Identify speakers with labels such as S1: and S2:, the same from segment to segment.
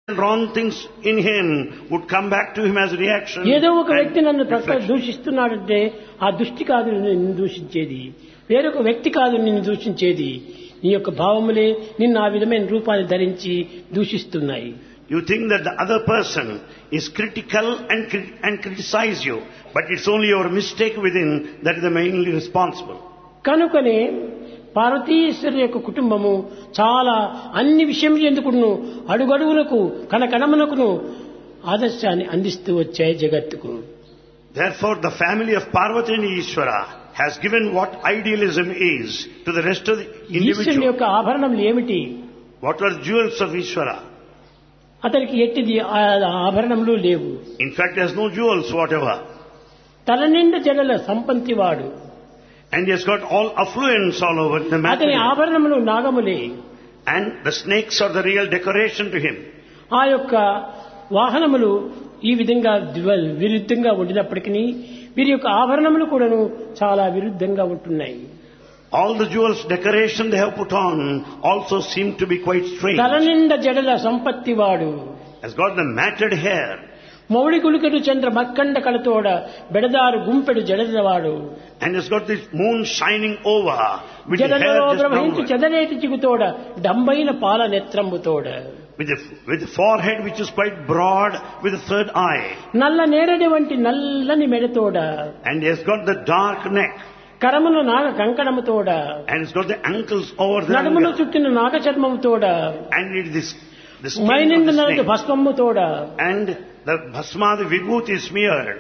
S1: wrong things in him would come back to him as reaction.
S2: ఏదో ఒక
S1: and
S2: వ్యక్తి నన్ను ప్రక్క
S1: reflection.
S2: దూషిస్తున్నాడంటే ఆ దృష్టి కాదు నిన్ను దూషించేది వేరొక వ్యక్తి కాదు నిన్ను దూషించేది నీ యొక్క భావములే నిన్ను ఆ విధమైన రూపాన్ని ధరించి దూషిస్తున్నాయి
S1: You think that the other person is critical and, cri- and criticize you, but it's only your mistake within that is the mainly responsible.
S2: కనుకనే పార్వతీశ్వరుని యొక్క కుటుంబము చాలా అన్ని విషయములు ఎందుకును అడుగడుగులకు కణకణమునకును ఆదర్శాన్ని అందిస్తూ వచ్చాయి జగత్తుకు
S1: Therefore, the family of Parvati and Ishvara has given what idealism is to the rest of the
S2: ఈశ్వరుని
S1: individual.
S2: యొక్క ఆభరణములు ఏమిటి
S1: What were the jewels of Ishvara?
S2: అతనికి ఎట్టిది ఆ ఆభరణములు లేవు
S1: In fact, there's no jewels whatever.
S2: తల నిండా జడల సంపంతివాడు
S1: And he has got all affluence all over the
S2: అతని
S1: material.
S2: ఆభరణములు నాగములే
S1: And the snakes are the real decoration to him.
S2: ఆ యొక్క వాహనములు ఈ విధంగా ద్వ- విరుద్ధంగా ఉండినప్పటికీ వీరి యొక్క ఆభరణములు కూడాను చాలా విరుద్ధంగా ఉంటున్నాయి
S1: All the jewels decoration they have put on also seem to be quite strange.
S2: తల నిండా జడల సంపత్తివాడు
S1: Has got the matted hair
S2: Mouli గుళికడు Chandra మక్కండ కళతోడ బెడదారు గుంపెడు జడలవాడు
S1: and has got this moon shining over with the
S2: జడలలో
S1: hair just
S2: ప్రవహించి
S1: downward.
S2: చెదరేటి చిగుతోడ డంబైన పాల నెత్రంబుతోడ
S1: With the, with the forehead which is quite broad with the third eye.
S2: నల్ల నేరడి వంటి నల్లని మెడతోడ
S1: And he has got the dark neck
S2: కరమున Naga కంకణముతోడ
S1: and has got the ankles over the
S2: నడుమును
S1: ankle.
S2: చుట్టిన నాగ చర్మముతోడ
S1: And it is this, the skin of
S2: మైనిండు
S1: the
S2: నరటి
S1: snake.
S2: భస్మముతోడ
S1: And the bhasma, the vibhuti is smeared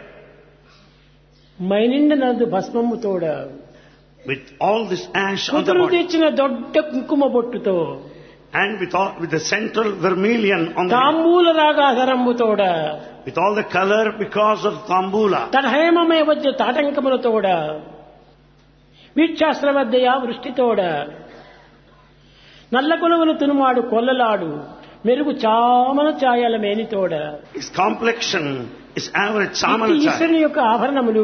S2: మైనిండు నరదు భస్మముతోడ
S1: with all this ash on the
S2: కుదురు
S1: body.
S2: తెచ్చిన దొడ్డ కుంకుమ బొట్టుతో
S1: And with all, with the central vermilion on the
S2: తాంబూల రాగాధరంబుతోడ
S1: with all the color because of Tambula.
S2: తన హేమమయ వద్ద తాటంకములతోడ వీక్షాశ్రవద్దయ వృష్టితోడ నల్ల కొలువులు తునుమాడు కొల్లలాడు మెరుగు చామన ఛాయల మేనితోడ
S1: His complexion is average
S2: ఇట్టి
S1: samana
S2: ఈశ్వరుని యొక్క ఆభరణములు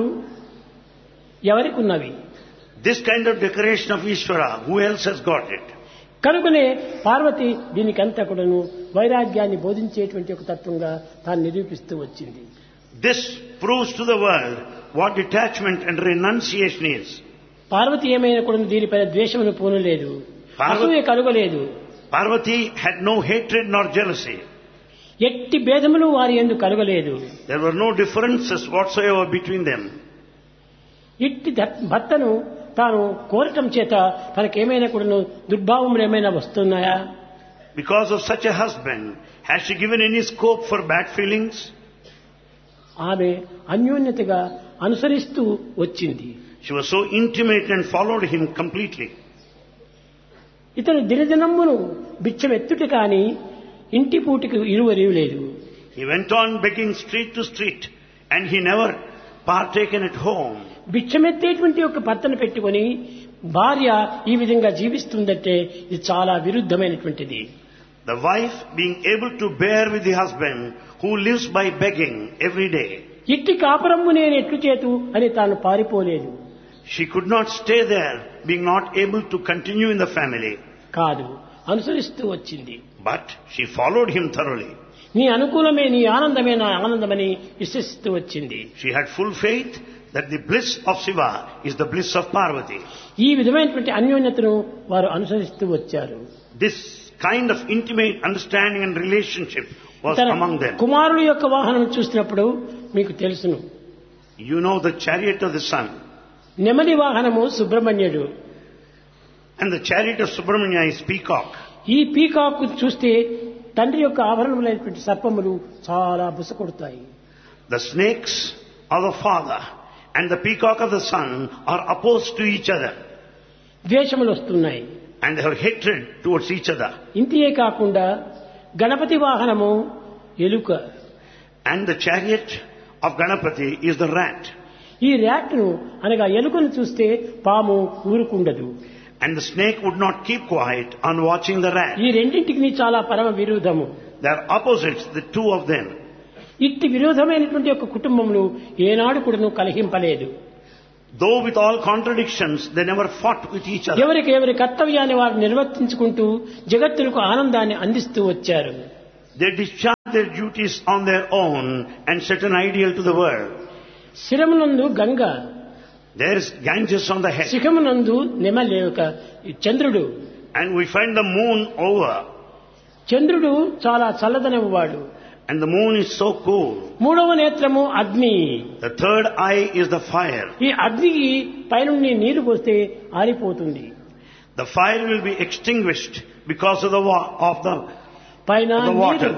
S2: ఎవరికి ఉన్నవి
S1: This kind of decoration of Ishvara, who else has got it?
S2: కనుకనే పార్వతి దీనికంతా కూడాను వైరాగ్యాన్ని బోధించేటువంటి ఒక తత్వంగా తాను నిరూపిస్తూ వచ్చింది
S1: This proves to the world what detachment and renunciation is.
S2: Parvati ఏమైనా కూడా దీనిపైన ద్వేషమును పూనలేదు
S1: పార్వతి-
S2: అసూయ కలుగలేదు
S1: Parvati had no hatred nor jealousy.
S2: ఎట్టి భేదములు వారి ఎందు కలుగలేదు
S1: There were no differences whatsoever between them.
S2: ఇట్టి ధ- భర్తను తాను కోరటం చేత తనకేమైనా కూడాను దుర్భావములు ఏమైనా వస్తున్నాయా
S1: Because of such a husband, has she given any scope for bad feelings?
S2: ఆమె అన్యోన్యతగా అనుసరిస్తూ వచ్చింది
S1: She was so intimate and followed him completely.
S2: ఇతను దినదినమ్మును బిచ్చమెత్తుట కాని ఇంటి పూటికి ఇరువరివు లేదు
S1: He went on begging street to street and he never partaken at home.
S2: భిక్షమెత్తేటువంటి ఒక భర్తను పెట్టుకొని భార్య ఈ విధంగా జీవిస్తుందంటే ఇది చాలా విరుద్ధమైనటువంటిది
S1: The wife being able to bear with the husband who lives by begging every day.
S2: ఇట్టి కాపురమ్ము నేను ఎట్లు చేతు అని తాను పారిపోలేదు
S1: She could not stay there being not able to continue in the family.
S2: కాదు అనుసరిస్తూ వచ్చింది
S1: But she followed him thoroughly.
S2: నీ అనుకూలమే నీ ఆనందమే నా ఆనందమని విశ్వసిస్తూ వచ్చింది
S1: She had full faith that the bliss of Shiva is the bliss of Parvati.
S2: ఈ విధమైనటువంటి అన్యోన్యతను వారు అనుసరిస్తూ వచ్చారు
S1: This kind of intimate understanding and relationship was
S2: తన
S1: among them.
S2: కుమారుడు యొక్క వాహనం చూసినప్పుడు మీకు తెలుసును
S1: You know the chariot of the sun
S2: నెమలి వాహనము సుబ్రహ్మణ్యుడు
S1: and the chariot of Subramanya is peacock.
S2: ఈ పీకాక్ చూస్తే తండ్రి యొక్క ఆభరణములైనటువంటి సర్పములు చాలా బుసకొడతాయి
S1: The snakes of the father and the peacock of the son are opposed to each other
S2: ద్వేషములు వస్తున్నాయి
S1: and they have hatred towards each other.
S2: ఇంతియే కాకుండా గణపతి వాహనము ఎలుక
S1: And the chariot of Ganapati is the rat.
S2: ఈ ర్యాట్ను అనగా ఎలుకను చూస్తే పాము ఊరుకుండదు
S1: And the snake would not keep quiet on watching the rat.
S2: ఈ రెండింటికి చాలా పరమ విరోధము
S1: They are opposites, the two of them.
S2: ఇట్టి విరోధమైనటువంటి ఒక కుటుంబములు ఏనాడు కూడాను కలహింపలేదు
S1: Though with all contradictions, they never fought with each other.
S2: ఎవరికి ఎవరి కర్తవ్యాన్ని వారు నిర్వర్తించుకుంటూ జగత్తులకు ఆనందాన్ని అందిస్తూ వచ్చారు
S1: They discharge their duties on their own and set an ideal to the world.
S2: శిరమునందు Ganga
S1: There is Ganges on the head.
S2: శిఖమునందు నెమలేక చంద్రుడు
S1: And we find the moon over.
S2: చంద్రుడు చాలా చల్లదనము వాడు
S1: And the moon is so cool.
S2: మూడవ నేత్రము అగ్ని
S1: The third eye is the fire.
S2: ఈ అగ్నికి పైనుండి నీరు పోస్తే ఆరిపోతుంది
S1: The fire will be extinguished because of the, wa- of the,
S2: పైన
S1: of the
S2: నీరు
S1: water.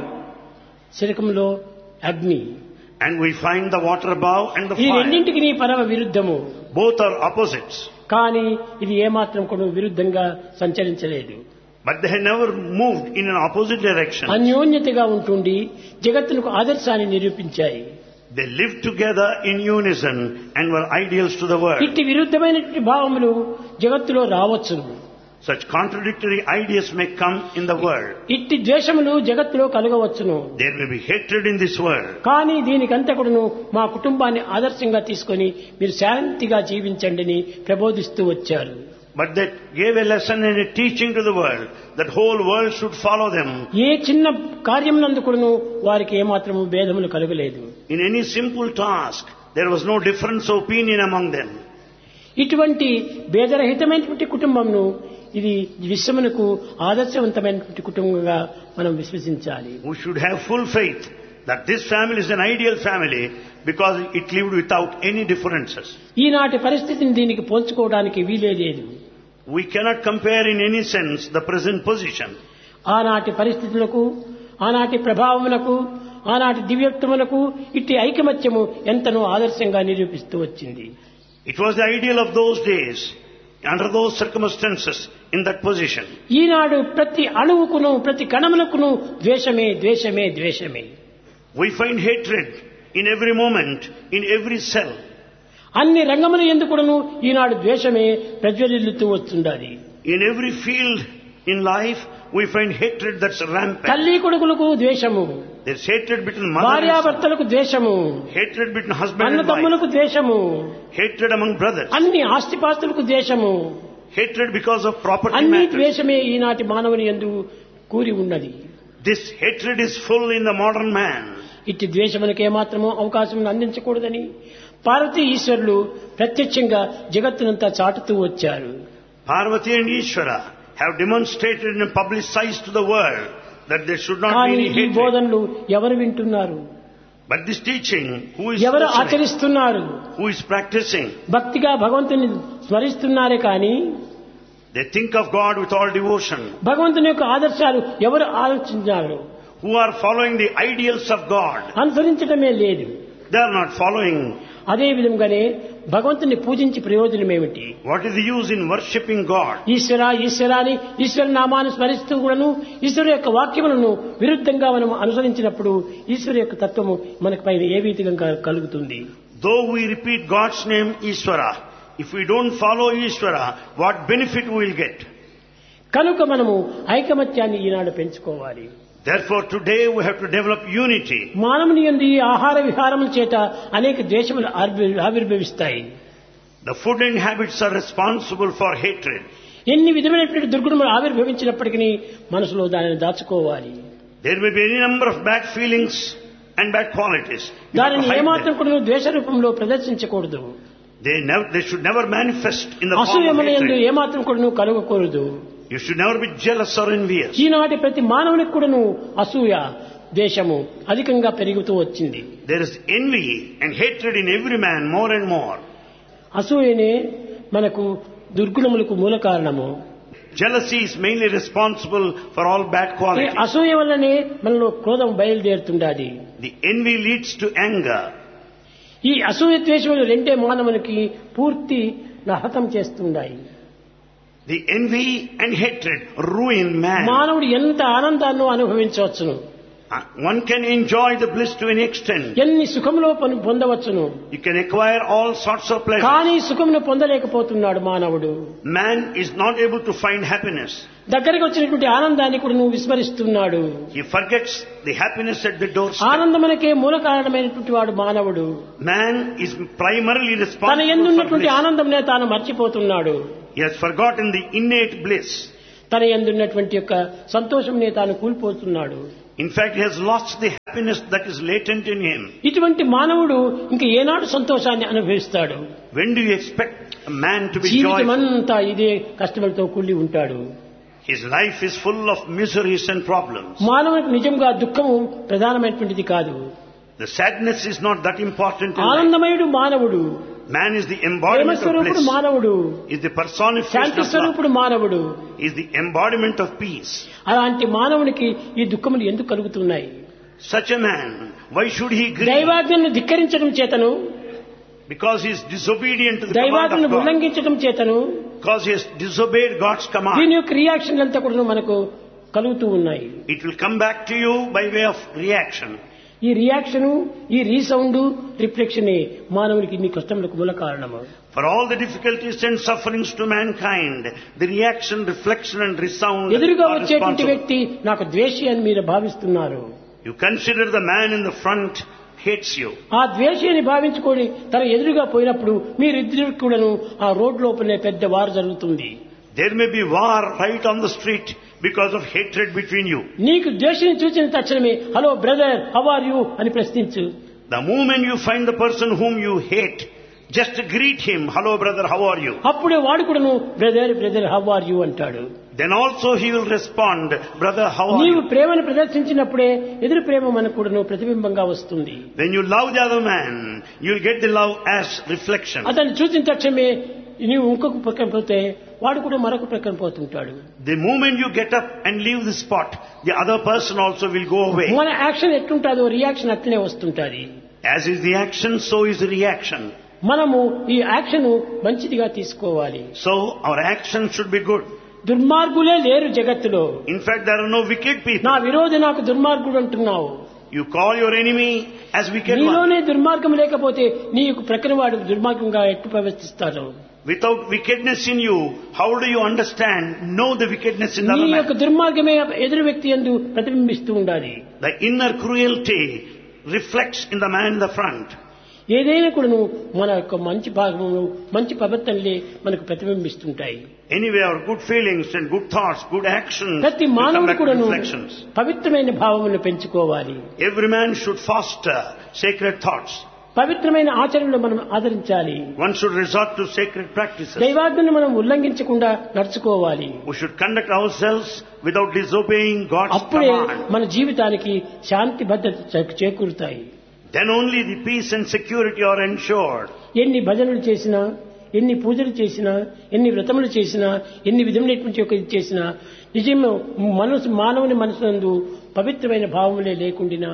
S2: శిరకంలో అగ్ని
S1: And we find the water above and the
S2: ఈ
S1: fire.
S2: రెండింటికి నీ పరమ విరుద్ధము
S1: Both are opposites.
S2: కానీ ఇది ఏమాత్రం కూడా విరుద్ధంగా సంచరించలేదు
S1: But they have never moved in an opposite direction.
S2: అన్యోన్యతగా ఉంటుండి జగత్తులకు ఆదర్శాన్ని నిరూపించాయి
S1: They lived together in unison and were ideals to the world.
S2: ఇట్టి విరుద్ధమైనటువంటి భావములు జగత్తులో రావచ్చును
S1: Such contradictory ideas may come in the world.
S2: ఇట్టి ద్వేషములు జగత్తులో కలగవచ్చును
S1: There may be hatred in this world.
S2: కానీ దీనికంతకుడును మా కుటుంబాన్ని ఆదర్శంగా తీసుకొని మీరు శాంతిగా జీవించండి అని ప్రబోధిస్తూ వచ్చారు
S1: But that gave a lesson and a teaching to the world that whole world should follow them.
S2: ఏ చిన్న కార్యమునందుకుడును వారికి ఏమాత్రము భేదములు కలగలేదు
S1: In any simple task, there was no difference of opinion among them.
S2: ఇటువంటి భేదరహితమైనటువంటి కుటుంబంను ఇది విశ్వమునకు ఆదర్శవంతమైనటువంటి కుటుంబంగా మనం విశ్వసించాలి
S1: We should have full faith that this family is an ideal family because it lived without any differences.
S2: ఈనాటి పరిస్థితిని దీనికి పోల్చుకోవడానికి వీలే లేదు
S1: We cannot compare in any sense the present position.
S2: ఆనాటి పరిస్థితులకు ఆనాటి ప్రభావమునకు ఆనాటి దివ్యత్వమునకు ఇట్టి ఐకమత్యము ఎంతనో ఆదర్శంగా నిరూపిస్తూ వచ్చింది
S1: It was the ideal of those days, under those circumstances, in that position.
S2: ఈనాడు ప్రతి అణువుకును ప్రతి కణమునకును ద్వేషమే ద్వేషమే ద్వేషమే
S1: We find hatred in every moment, in every cell.
S2: అన్ని రంగముల ఎందుకును ఈనాడు ద్వేషమే ప్రజ్వలిల్లుతూ వస్తుండాలి
S1: In every field in life, we find hatred that's rampant.
S2: తల్లి కొడుకులకు ద్వేషము
S1: There's hatred between mother and son,
S2: భార్యాభర్తలకు ద్వేషము
S1: hatred between husband and wife,
S2: అన్నదమ్ములకు ద్వేషము
S1: hatred among brothers,
S2: అన్ని ఆస్తిపాస్తులకు ద్వేషము
S1: hatred because of property
S2: అన్ని
S1: matters.
S2: ద్వేషమే ఈనాటి మానవుని ఎందు కూరి ఉన్నది
S1: This hatred is full in the modern man.
S2: ఇట్టి ద్వేషమునకు ఏమాత్రమూ అవకాశం అందించకూడదని పార్వతీ ఈశ్వరులు ప్రత్యక్షంగా జగత్తునంతా చాటుతూ వచ్చారు
S1: Parvati and Ishvara have demonstrated and publicized to the world that there should not be
S2: కానీ
S1: any
S2: ఈ
S1: hatred.
S2: బోధనలు ఎవరు వింటున్నారు
S1: But this teaching, who is
S2: ఎవరు
S1: listening,
S2: ఆచరిస్తున్నారు
S1: who is practicing,
S2: భక్తిగా భగవంతుని స్మరిస్తున్నారే కానీ
S1: they think of God with all devotion,
S2: భగవంతుని యొక్క ఆదర్శాలు ఎవరు ఆలోచించారు
S1: who are following the ideals of God.
S2: అనుసరించడమే లేదు
S1: They are not following.
S2: అదే విధంగానే భగవంతుని పూజించి ప్రయోజనం ఏమిటి
S1: What is the use in worshipping God?
S2: ఈశ్వర ఈశ్వర అని ఈశ్వర నామాన్ని స్మరిస్తూ కూడాను ఈశ్వరు యొక్క వాక్యములను విరుద్ధంగా మనం అనుసరించినప్పుడు ఈశ్వర యొక్క తత్వము మనకి పైన ఏ విధంగా కలుగుతుంది
S1: Though we repeat God's name Ishvara, if we don't follow Ishvara, what benefit we will get?
S2: కనుక మనము ఐకమత్యాన్ని ఈనాడు పెంచుకోవాలి
S1: Therefore today we have to develop unity.
S2: మానవుని ఎందు ఈ ఆహార విహారముల చేత అనేక దేశములు ఆవిర్భ- ఆవిర్భవిస్తాయి
S1: The food and habits are responsible for hatred.
S2: ఎన్ని విధమైనటువంటి దుర్గుణములు ఆవిర్భవించినప్పటికీ మనసులో దానిని దాచుకోవాలి
S1: There may be any number of bad feelings and bad qualities. You have to
S2: దానిని
S1: hide
S2: ఏమాత్రం
S1: them.
S2: కూడా ద్వేష రూపంలో ప్రదర్శించకూడదు
S1: They, never, they should never manifest in the form of
S2: అసూయముల ఎందు
S1: hatred.
S2: ఏమాత్రం కూడా కలగకూడదు
S1: You should never be jealous or envious.
S2: ఈనాటి ప్రతి మానవునికి కూడాను అసూయ దేశము అధికంగా పెరుగుతూ వచ్చింది
S1: There is envy and hatred in every man more and more.
S2: అసూయనే మనకు దుర్గుణములకు మూల కారణము
S1: Jealousy is mainly responsible for all bad
S2: ఈ
S1: qualities.
S2: అసూయ వల్లనే మనలో క్రోధం బయలుదేరుతుండాలి
S1: The envy leads to anger.
S2: ఈ అసూయ ద్వేషములు రెండే మానవునికి పూర్తి నహతం చేస్తున్నాయి
S1: The envy and hatred ruin man.
S2: మానవుడు ఎంత ఆనందాన్ని అనుభవించవచ్చును
S1: Uh, One can enjoy the bliss to an extent.
S2: ఎన్ని సుఖములో పొంద- పొందవచ్చును
S1: You can acquire all sorts of pleasure.
S2: కానీ సుఖమును పొందలేకపోతున్నాడు మానవుడు
S1: Man is not able to find happiness.
S2: దగ్గరికి వచ్చినటువంటి ఆనందాన్ని కూడా నువ్వు విస్మరిస్తున్నాడు
S1: He forgets the happiness at the doorstep.
S2: ఆనందమునకే మూల కారణమైనటువంటి వాడు మానవుడు
S1: Man is primarily
S2: తన
S1: responsible for
S2: ఎందున్నటువంటి
S1: bliss.
S2: ఆనందంనే తాను మర్చిపోతున్నాడు
S1: He has forgotten the innate bliss.
S2: తన ఎందున్నటువంటి యొక్క సంతోషంనే తాను కూలిపోతున్నాడు
S1: In fact, he has lost the happiness that is latent in him.
S2: ఇటువంటి మానవుడు ఇంక ఏనాడు సంతోషాన్ని అనుభవిస్తాడు
S1: When do you expect a man to be
S2: జీవితం
S1: joyful?
S2: అంతా ఇదే కష్టములతో కూలి ఉంటాడు
S1: His life is full of miseries and problems.
S2: మానవునికి నిజంగా దుఃఖము ప్రధానమైనటువంటిది కాదు
S1: The sadness is not that important in life.
S2: ఆనందమయుడు మానవుడు
S1: Man is the
S2: Prema
S1: embodiment of
S2: స్వరూపుడు
S1: bliss.
S2: మానవుడు
S1: Is the personification
S2: Shanti
S1: of love.
S2: స్వరూపుడు మానవుడు
S1: Is the embodiment of peace.
S2: అలాంటి మానవునికి ఈ దుఃఖములు ఎందుకు కలుగుతున్నాయి
S1: Such a man, why should he grieve?
S2: దైవాజ్ఞను ధిక్కరించడం చేతను
S1: Because he is disobedient to the command
S2: దైవాజ్ఞను
S1: of God.
S2: ఉల్లంఘించడం చేతను
S1: Because he has disobeyed God's
S2: దీని
S1: command.
S2: యొక్క రియాక్షన్ అంతా కూడా మనకు కలుగుతూ ఉన్నాయి
S1: It will come back to you by way of reaction.
S2: ఈ రియాక్షన్ ఈ రీసౌండ్ రిఫ్లెక్షన్ మానవునికి ఇన్ని కష్టములకు మూల కారణము
S1: For all the difficulties and sufferings to mankind, the reaction, reflection and resound
S2: ఎదురుగా
S1: are
S2: వచ్చేటువంటి
S1: responsible.
S2: వ్యక్తి నాకు ద్వేషి అని మీరు భావిస్తున్నారు
S1: You consider the man in the front hates you.
S2: ఆ ద్వేషి అని భావించుకొని తన ఎదురుగా పోయినప్పుడు మీరిద్దరు కూడాను ఆ రోడ్ లోపలే పెద్ద వారు జరుగుతుంది
S1: There may be war right on the street because of hatred between you.
S2: నీకు ద్వేషిని చూసిన తక్షణమే hello brother how are you అని ప్రశ్నించు
S1: The moment you find the person whom you hate, just greet him, hello brother, how are you?
S2: అప్పుడే వాడు కూడాను brother brother how are you అంటాడు
S1: Then also he will respond, brother, how are
S2: నీవు
S1: you?
S2: ప్రేమను ప్రదర్శించినప్పుడే ఎదురు ప్రేమ మనకు కూడాను ప్రతిబింబంగా వస్తుంది
S1: When you love the other man, you'll get the love as reflection.
S2: అతన్ని చూసిన తక్షణమే నీవు ఇంకొక ప్రక్కన పోతే వాడు కూడా మరొక ప్రక్కన పోతుంటాడు
S1: The moment you get up and leave the spot, the other person also will go away.
S2: మన యాక్షన్ ఎట్లుంటుందో రియాక్షన్ అట్లనే వస్తుంటది
S1: As is the action, so is the reaction.
S2: మనము ఈ యాక్షన్ మంచిదిగా తీసుకోవాలి
S1: So our action should be good.
S2: దుర్మార్గులే లేరు జగత్తులో
S1: In fact, there are no wicked
S2: నా
S1: people.
S2: విరోధి నాకు దుర్మార్గుడు అంటున్నావు
S1: You call your enemy as wicked one.
S2: నీలోనే దుర్మార్గం లేకపోతే నీ యొక్క ప్రక్కన వాడు దుర్మార్గంగా ఎట్టు ప్రవర్తిస్తాడు
S1: Without wickedness in you, how do you understand, know the wickedness in the
S2: నీ
S1: other
S2: యొక్క
S1: man?
S2: దుర్మార్గమే ఎదురు వ్యక్తి ఎందు ప్రతిబింబిస్తూ ఉండాలి
S1: The inner cruelty reflects in the man in the front.
S2: ఏదైనా కూడాను మన యొక్క మంచి భాగములు మంచి ప్రవర్తనలే మనకు ప్రతిబింబిస్తుంటాయి
S1: Anyway, our good feelings and good thoughts, good actions
S2: ప్రతి
S1: will come
S2: మానవుడు
S1: back to
S2: కూడాను
S1: reflections.
S2: పవిత్రమైన భావములను పెంచుకోవాలి
S1: Every man should foster sacred thoughts.
S2: పవిత్రమైన ఆచరణలు మనం ఆదరించాలి
S1: One should resort to sacred practices.
S2: దైవాజ్ఞను మనం ఉల్లంఘించకుండా నడుచుకోవాలి
S1: We should conduct ourselves without disobeying God's
S2: అప్పుడే
S1: command.
S2: మన జీవితానికి శాంతి భద్రత చే- చేకూరుతాయి
S1: Then only the peace and security are ensured.
S2: ఎన్ని భజనలు చేసినా ఎన్ని పూజలు చేసినా ఎన్ని వ్రతములు చేసినా ఎన్ని విధములైనటువంటి ఒక ఇది చేసినా నిజంగా మనసు మానవుని మనసునందు పవిత్రమైన భావములే లేకుండినా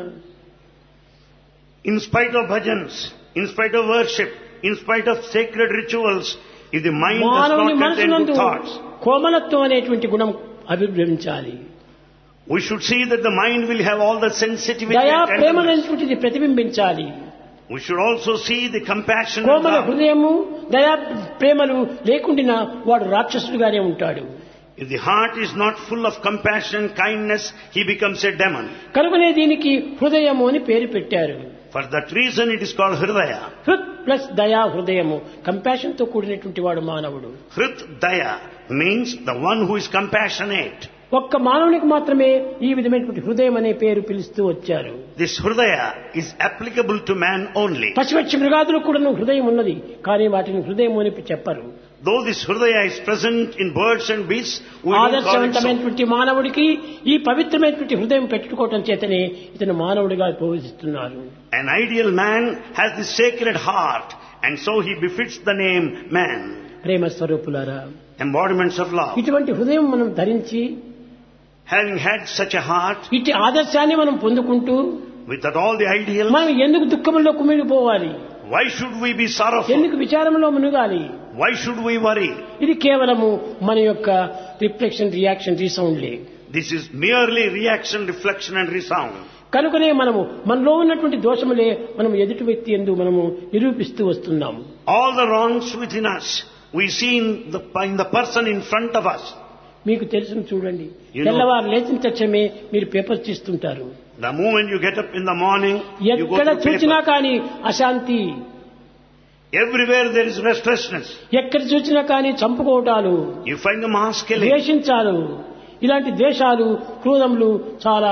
S1: In spite of bhajans, in spite of worship, in spite of sacred rituals, if the mind does
S2: మానవుని
S1: not contain
S2: మనసునందు
S1: good thoughts,
S2: కోమలత్వం అనేటువంటి గుణం అభిభ్రమించాలి
S1: we should see that the mind will have all the sensitivity
S2: దయా
S1: and
S2: Prema
S1: tenderness.
S2: అనేటువంటిది ప్రతిబింబించాలి
S1: We should also see the compassion and
S2: Komala
S1: love.
S2: హృదయము దయా ప్రేమలు లేకుండినా వాడు రాక్షసుడుగానే ఉంటాడు
S1: If the heart is not full of compassion, kindness, he becomes a demon.
S2: కనుకనే దీనికి హృదయము అని పేరు పెట్టారు
S1: For that reason it is called Hridaya.
S2: హృత్ ప్లస్ దయా హృదయము కంపాషన్ తో కూడినటువంటి వాడు మానవుడు
S1: Hrit Daya means the one who is compassionate.
S2: ఒక్క మానవునికి మాత్రమే ఈ విధమైనటువంటి హృదయం అనే పేరు పిలుస్తూ వచ్చారు
S1: This Hridaya is applicable to man only.
S2: పశుపక్షి మృగాదులకు కూడా హృదయం ఉన్నది కానీ వాటిని హృదయం అని చెప్పరు
S1: Though this Hridaya is present in birds and beasts, we don't call it so.
S2: ఆదర్శవంతమైనటువంటి మానవుడికి ఈ పవిత్రమైనటువంటి హృదయం పెట్టుకోవటం చేతనే ఇతను మానవుడిగా ప్రవేశిస్తున్నారు
S1: An ideal man has the sacred heart, and so he befits the name man.
S2: ప్రేమ స్వరూపులారా
S1: Embodiments of love.
S2: ఇటువంటి హృదయం మనం ధరించి
S1: Having had such a heart,
S2: ఇటు ఆదర్శాన్ని మనం పొందుకుంటూ
S1: without all the ideals,
S2: మనం ఎందుకు దుఃఖంలో కుమిలిపోవాలి
S1: why should we be sorrowful?
S2: ఎందుకు విచారంలో మునుగాలి
S1: Why should we worry?
S2: ఇది కేవలము మన యొక్క రిఫ్లెక్షన్ రియాక్షన్ రీసౌండ్లే
S1: This is merely reaction, reflection and resound.
S2: కనుకనే మనము మనలో ఉన్నటువంటి దోషములే మనం ఎదుటి వ్యక్తి ఎందు మనము నిరూపిస్తూ వస్తున్నాము
S1: All the wrongs within us, we see in the, in the person in front of us.
S2: మీకు తెలుసును చూడండి
S1: You know-
S2: తెల్లవారు లేచిన తక్షణమే మీరు పేపర్ చేస్తుంటారు
S1: The moment you get up in the morning, you go
S2: ఎక్కడ
S1: to
S2: చూసినా
S1: paper.
S2: కానీ అశాంతి
S1: Everywhere there is restlessness.
S2: ఎక్కడ చూసినా కానీ చంపుకోవటాలు
S1: You find the mass killing.
S2: ద్వేషించాలు ఇలాంటి ద్వేషాలు క్రోధములు చాలా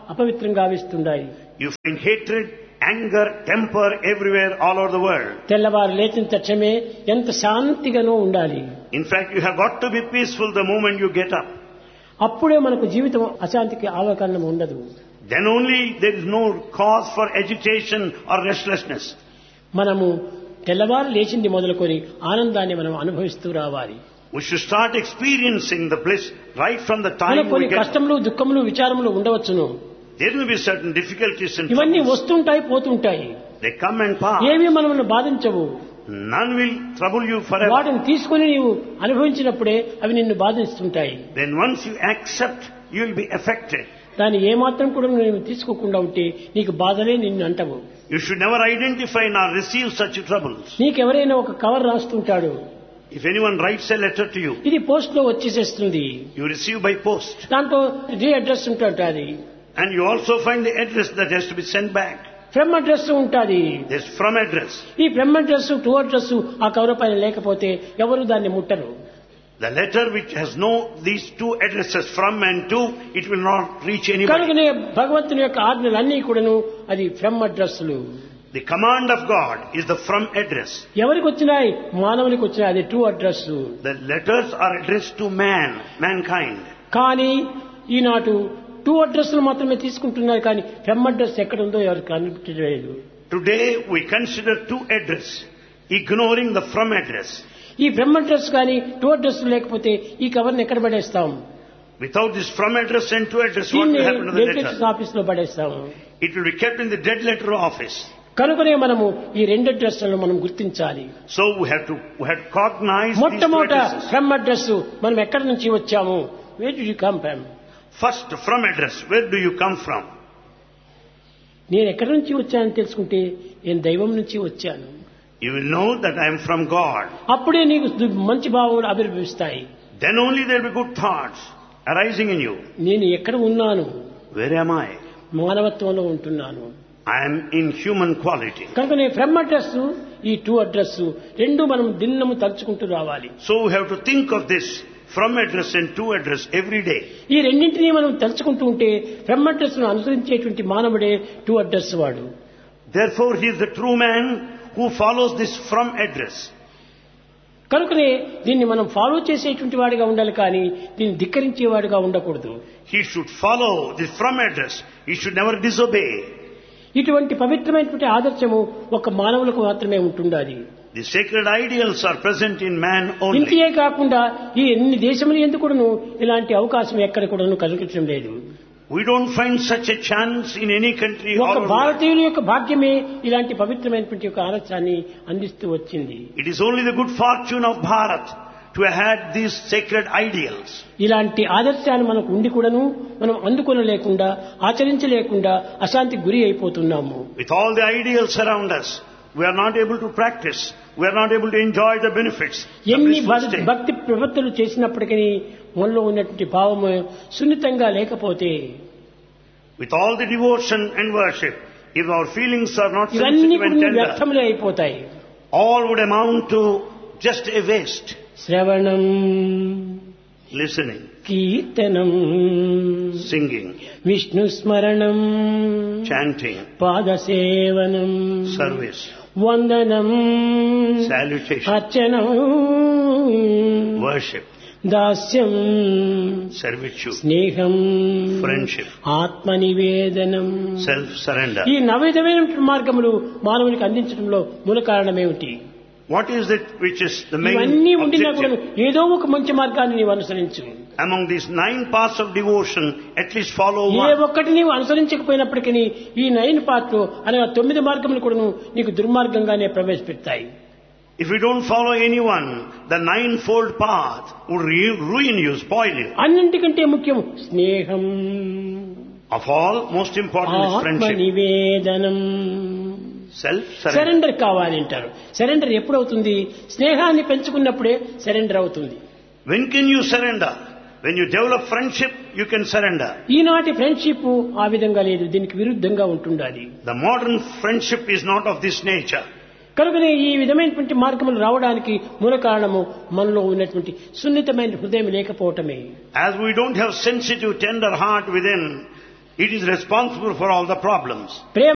S2: అపవిత్రం గావిస్తున్నాయి
S1: You find hatred, anger, temper everywhere all over the world.
S2: తెల్లవారు లేచిన తక్షణమే ఎంత శాంతిగానో ఉండాలి
S1: In fact, you have got to be peaceful the moment you get up.
S2: అప్పుడే మనకు జీవితం అశాంతికి ఆవకరణం ఉండదు
S1: Then only there is no cause for agitation or restlessness.
S2: మనము తెల్లవారు లేచింది మొదలుకొని ఆనందాన్ని మనం అనుభవిస్తూ రావాలి
S1: We should start experiencing the bliss right from the
S2: మనకు
S1: time
S2: కొన్ని
S1: we get.
S2: కష్టములు దుఃఖములు విచారములు ఉండవచ్చును
S1: There will be certain difficulties and
S2: ఇవన్నీ
S1: troubles.
S2: వస్తుంటాయి పోతుంటాయి
S1: They come and pass.
S2: ఏవి మనల్ని బాధించవు
S1: None will trouble you forever.
S2: వాటిని తీసుకొని నీవు అనుభవించినప్పుడే అవి నిన్ను బాధిస్తుంటాయి
S1: Then once you accept, you will be affected.
S2: దాన్ని ఏమాత్రం కూడా నువ్వు తీసుకోకుండా ఉంటే నీకు బాధలే నిన్ను అంటవు
S1: You should never identify nor receive such troubles.
S2: నీకెవరైనా ఒక కవర్ రాస్తుంటాడు
S1: If anyone writes a letter to you,
S2: ఇది పోస్ట్ లో వచ్చేసేస్తుంది
S1: you receive by post.
S2: దాంట్లో రీ అడ్రస్ ఉంటుంది
S1: And you also find the address that has to be sent back.
S2: From address ఉంటుంది
S1: There's from address.
S2: ఈ from address to address ఆ cover పైన లేకపోతే ఎవరు దాన్ని ముట్టరు
S1: The letter which has no these two addresses from and to, it will not reach anybody.
S2: కనుకనే భగవంతుని యొక్క ఆజ్ఞలన్నీ కూడాను అది ఫ్రమ్ అడ్రస్లు
S1: The command of God is the from address.
S2: ఎవరికి వచ్చినాయి మానవునికి వచ్చినాయి అది to address
S1: The letters are addressed to man, mankind.
S2: కానీ ఈనాటు టూ అడ్రస్లు మాత్రమే తీసుకుంటున్నారు కానీ ఫ్రమ్ అడ్రస్ ఎక్కడ ఉందో ఎవరికి కనిపించలేదు
S1: Today we consider two address, ignoring the from address.
S2: ఈ ఫ్రమ్ అడ్రస్ కానీ టూ అడ్రస్ లేకపోతే ఈ కవర్ని ఎక్కడ పడేస్తాం
S1: Without this from address and to address, what
S2: దీన్ని
S1: will happen to the
S2: delegation
S1: letter?
S2: Office లో పడేస్తాము
S1: It will be kept in the dead letter office.
S2: కనుకనే మనము ఈ రెండు అడ్రస్లను మనం గుర్తించాలి
S1: So we have to we have to cognize these two
S2: మొట్టమొదట
S1: addresses.
S2: ఫ్రమ్ అడ్రస్ మనం ఎక్కడి నుంచి వచ్చాము where do you come from
S1: First, from address. Where do you come from?
S2: నేను ఎక్కడి నుంచి వచ్చానని తెలుసుకుంటే నేను దైవం నుంచి వచ్చాను
S1: You will know that I am from God.
S2: అప్పుడే నీకు దు- మంచి భావములు ఆవిర్భవిస్తాయి
S1: Then only there will be good thoughts arising in you.
S2: నేను ఎక్కడ ఉన్నాను
S1: Where am I?
S2: మానవత్వంలో ఉంటున్నాను
S1: I am in human quality.
S2: కనుక నేను ఫ్రమ్ అడ్రస్ ఈ టూ అడ్రస్ రెండు మనం దిన్నము తలుచుకుంటూ రావాలి
S1: So we have to think of this from address and to address every day.
S2: ఈ రెండింటినీ మనం తలుచుకుంటూ ఉంటే ఫ్రమ్ అడ్రస్ ను అనుసరించేటువంటి మానవుడే టూ అడ్రస్ వాడు
S1: Therefore, he is the true man who follows this from address.
S2: కనుకనే దీన్ని మనం ఫాలో చేసేటువంటి వాడిగా ఉండాలి కానీ దీన్ని ధిక్కరించేవాడిగా ఉండకూడదు
S1: He should follow this from address. He should never disobey.
S2: ఇటువంటి పవిత్రమైనటువంటి ఆదర్శము ఒక మానవులకు మాత్రమే ఉంటుండాలి
S1: The sacred ideals are present in man only.
S2: ఇంటియే కాకుండా ఈ ఎన్ని దేశములు ఎందుకును ఇలాంటి అవకాశం ఎక్కడ కూడాను కనిపించడం లేదు
S1: We don't find such a chance in any country all
S2: ఒక
S1: over the world.
S2: భారతీయుల యొక్క భాగ్యమే ఇలాంటి పవిత్రమైనటువంటి యొక్క ఆదర్శాన్ని అందిస్తూ వచ్చింది
S1: It is only the good fortune of Bharat to have had these sacred ideals.
S2: ఇలాంటి ఆదర్శాలు మనకు ఉండి కూడాను మనం అందుకొనలేకుండా ఆచరించలేకుండా అశాంతికి గురి అయిపోతున్నాము
S1: With all the ideals around us, we are not able to practice. We are not able to enjoy the benefits. the
S2: ఎన్ని
S1: blissful
S2: భ-
S1: state.
S2: భక్తి ప్రవృత్తులు చేసినప్పటికీ మనలో ఉన్నటువంటి భావము సున్నితంగా లేకపోతే
S1: With all the devotion and worship, if our feelings are not
S2: ఇవన్నీ
S1: sensitive and
S2: కూడా
S1: tender,
S2: వ్యర్థములే అయిపోతాయి
S1: all would amount to just a waste.
S2: శ్రవణం
S1: Listening,
S2: కీర్తనం
S1: singing,
S2: విష్ణు స్మరణం
S1: chanting,
S2: పాదసేవనం
S1: service,
S2: వందనం
S1: salutation,
S2: అర్చనం
S1: worship,
S2: దాస్యం
S1: servitude,
S2: స్నేహం
S1: friendship,
S2: ఆత్మనివేదనం
S1: self-surrender.
S2: ఈ నవవిధమైన మార్గములు మానవునికి అందించడంలో మూల కారణమేమిటి
S1: What is it which is the main
S2: ఇవన్నీ ఉండినా కూడా
S1: objective?
S2: ఏదో ఒక మంచి మార్గాన్ని నీవు అనుసరించు
S1: Among these nine paths of devotion, at least follow
S2: A
S1: one.
S2: ఒక్కటి నీవు అనుసరించకపోయినప్పటికీ ఈ నైన్ పార్ట్లు అనగా తొమ్మిది మార్గములు కూడా నీకు దుర్మార్గంగానే ప్రవేశపెడతాయి
S1: If you don't follow anyone, the ninefold path would ru- ruin you, spoil you.
S2: అన్నింటికంటే ముఖ్యం స్నేహం
S1: Of all, most important is
S2: ఆత్మ
S1: friendship.
S2: నివేదనం
S1: Self-surrender.
S2: సరెండర్ కావాలి అంటారు సరెండర్ ఎప్పుడు అవుతుంది స్నేహాన్ని పెంచుకున్నప్పుడే సరెండర్ అవుతుంది
S1: When can you surrender? When you develop friendship, you can surrender.
S2: ఈనాటి ఫ్రెండ్షిప్ ఆ విధంగా లేదు దీనికి విరుద్ధంగా ఉంటుండాలి
S1: The modern friendship is not of this nature.
S2: కనుకనే ఈ విధమైనటువంటి మార్గములు రావడానికి మూల కారణము మనలో ఉన్నటువంటి సున్నితమైన హృదయం లేకపోవటమే
S1: As we don't have sensitive, tender heart within, It is responsible for all the problems.
S2: ప్రేమ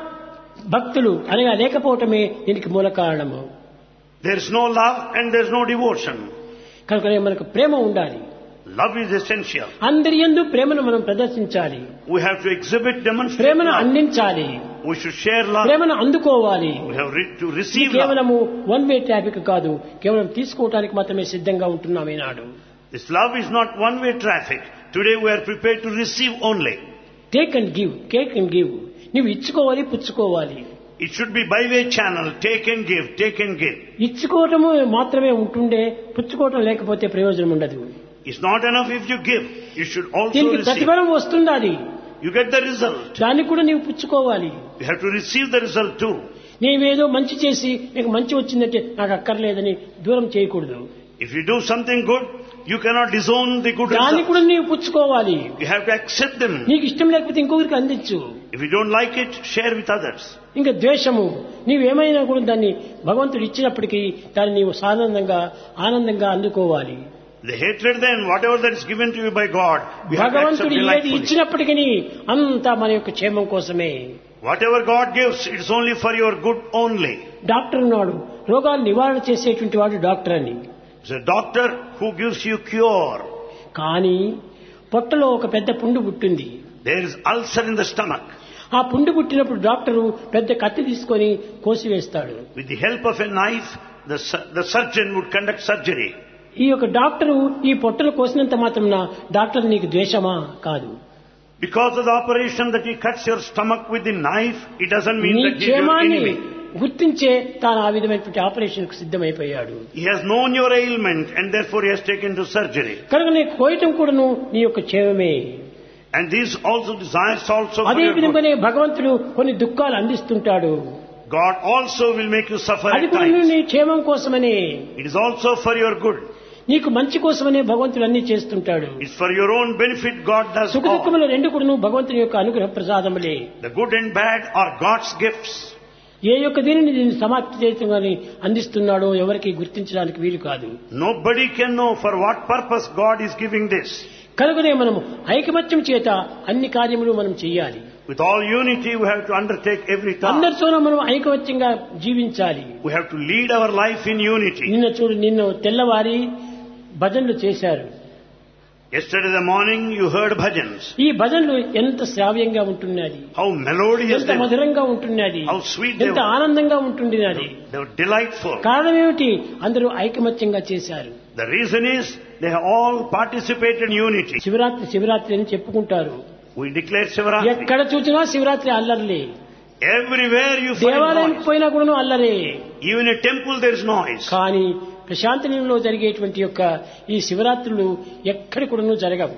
S2: భక్తులు అనగా లేకపోవటమే దీనికి మూల కారణము
S1: There is no love and there is no devotion.
S2: కనుకనే మనకు ప్రేమ ఉండాలి
S1: Love is essential.
S2: అందరి యందు ప్రేమను మనం ప్రదర్శించాలి
S1: We have to exhibit, demonstrate
S2: ప్రేమను
S1: love.
S2: అందించాలి
S1: We should share love.
S2: ప్రేమను అందుకోవాలి
S1: We have re- to
S2: ఇది
S1: receive love.
S2: కేవలము వన్ వే ట్రాఫిక్ కాదు కేవలం తీసుకోవడానికి మాత్రమే సిద్ధంగా ఉంటున్నాం ఈనాడు
S1: This love is not one-way traffic. Today we are prepared to receive only.
S2: Take and give take and give నువ్వు ఇచ్చుకోవాలి పుచ్చుకోవాలి
S1: It should be by-way channel. Take and give, take and give.
S2: ఇచ్చుకోవటము మాత్రమే ఉంటుండే పుచ్చుకోవటం లేకపోతే ప్రయోజనం ఉండదు
S1: It's not enough if you give. You should also
S2: దీనికి
S1: receive.
S2: ప్రతిఫలం వస్తుండాలి
S1: You get the result.
S2: దాన్ని కూడా నీవు పుచ్చుకోవాలి
S1: You have to receive the result too.
S2: నీవేదో మంచి చేసి నీకు మంచి వచ్చిందంటే నాకు అక్కర్లేదని దూరం చేయకూడదు
S1: If you do something good, you cannot disown the good
S2: దాన్ని
S1: result.
S2: కూడా నీవు పుచ్చుకోవాలి
S1: You have to accept them.
S2: నీకు ఇష్టం లేకపోతే ఇంకొకరికి అందించు
S1: If you don't like it, share with others.
S2: ఇంకా ద్వేషము నీవేమైనా కూడా దాన్ని భగవంతుడు ఇచ్చినప్పటికీ దాన్ని నీవు సానందంగా ఆనందంగా అందుకోవాలి
S1: The hatred then, whatever that is given to you by God, you have to accept
S2: భగవంతుడు ఏది
S1: delightfully.
S2: ఇచ్చినప్పటికీ అంతా మన యొక్క క్షేమం కోసమే
S1: Whatever God gives, it's only for your good only.
S2: Doctor ఉన్నాడు రోగాలు నివారణ చేసేటువంటి వాడు డాక్టర్ అని
S1: It's a doctor who gives you cure.
S2: కానీ పొట్టలో ఒక పెద్ద పుండు పుట్టింది
S1: There is ulcer in the stomach.
S2: ఆ పుండు పుట్టినప్పుడు డాక్టరు పెద్ద కత్తి తీసుకొని కోసివేస్తాడు
S1: With the help of a knife, the, su- the surgeon would conduct surgery.
S2: ఈ యొక్క డాక్టరు ఈ పొట్టలు కోసినంత మాత్రం డాక్టర్ నీకు ద్వేషమా కాదు
S1: Because of the operation that he cuts your stomach with the knife, it doesn't mean
S2: నీ
S1: that he is your
S2: క్షేమాన్ని
S1: enemy.
S2: గుర్తించే తాను ఆ విధమైనటువంటి ఆపరేషన్ కు సిద్ధమైపోయాడు
S1: He has known your ailment and therefore he has taken to surgery.
S2: కనుక నీ కోయటం కూడాను నీ యొక్క క్షేమమే
S1: And these also desires also for
S2: అదే
S1: your good.
S2: విధంగానే భగవంతుడు కొన్ని దుఃఖాలు అందిస్తుంటాడు
S1: God also will make you suffer
S2: అది
S1: at
S2: కూడా
S1: times.
S2: నీ క్షేమం కోసమనే
S1: It is also for your good.
S2: నీకు మంచి కోసమనే భగవంతుడు అన్ని చేస్తుంటాడు
S1: It's for your own benefit God does
S2: సుఖ
S1: all.
S2: దుఃఖముల రెండు కూడాను భగవంతుని యొక్క అనుగ్రహ ప్రసాదములే
S1: The good and bad are God's gifts.
S2: ఏ యొక్క దీనిని దీన్ని సమాప్తి చేయటం కానీ అందిస్తున్నాడో ఎవరికి గుర్తించడానికి వీలు కాదు
S1: Nobody can know for what purpose God is giving this.
S2: కనుకనే మనము ఐకమత్యం చేత అన్ని కార్యములు మనం చెయ్యాలి
S1: With all unity, we have to undertake every task.
S2: అందరితోనూ మనం ఐకమత్యంగా జీవించాలి
S1: We have to lead our life in unity.
S2: నిన్న చూడు నిన్న తెల్లవారి భజనలు చేశారు
S1: Yesterday the morning, you heard bhajans.
S2: ఈ భజనలు ఎంత శ్రావ్యంగా ఉంటున్నది
S1: How melodious
S2: ఎంత
S1: they were.
S2: మధురంగా ఉంటున్నది
S1: How sweet they
S2: ఎంత
S1: were.
S2: ఆనందంగా ఉంటున్నది
S1: They were delightful.
S2: కారణం ఏమిటి అందరూ ఐకమత్యంగా చేశారు
S1: The reason is they have all participated in unity.
S2: Shivaratri Shivaratri అని చెప్పుకుంటారు
S1: We declare Shivaratri.
S2: ఎక్కడ చూసినా శివరాత్రి అల్లర్లే
S1: Everywhere you find
S2: దేవాలయానికి
S1: noise.
S2: పోయినా కూడా అల్లరే
S1: Even in a temple there is noise.
S2: కానీ ప్రశాంతనంలో జరిగేటువంటి యొక్క ఈ శివరాత్రులు ఎక్కడి కూడా జరగవు